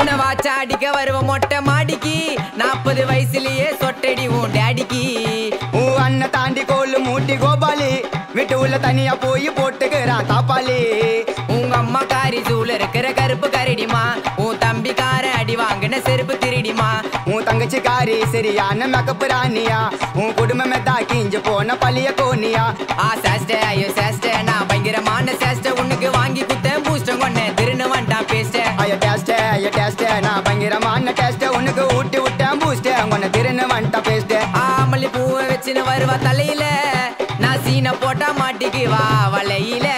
உன்னை வாச்சா அடிக்க வருவ மொட்டை மாடிக்கு நாற்பது வயசுலயே சொட்டடி உன் டேடிக்கு உன் அண்ணன் தாண்டி கோலு மூட்டி கோபாலி வீட்டு உள்ள தனியா போய் போட்டுக்கிறான் தாப்பாளி உங்க அம்மா காரி சூழ இருக்கிற கருப்பு கரடிமா உன் தம்பி கார அடி வாங்கின செருப்பு திருடிமா உன் தங்கச்சி காரி சரியான மேக்கப் ராணியா உன் குடும்பமே தாக்கி இஞ்சு போன பழிய கோனியா ஆ சேஸ்ட ஐயோ சேஸ்ட நான் பயங்கரமான சேஸ்ட உனக்கு வாங்கி குத்தேன் பூஸ்டம் கொண்டேன் திருன்னு வந்துட்டான் பேஸ்ட ஐய டேஸ்ட் ஐய டேஸ்ட் நான் பயங்கரமான டேஸ்ட் உனக்கு ஊட்டி விட்டேன் பூஸ்ட் உன்னை திருன்னு வந்துட்டா பேஸ்ட் ஆமல்லி பூவை வச்சுன்னு வருவா தலையில நான் சீனை போட்டா மாட்டிக்கு வா வலையில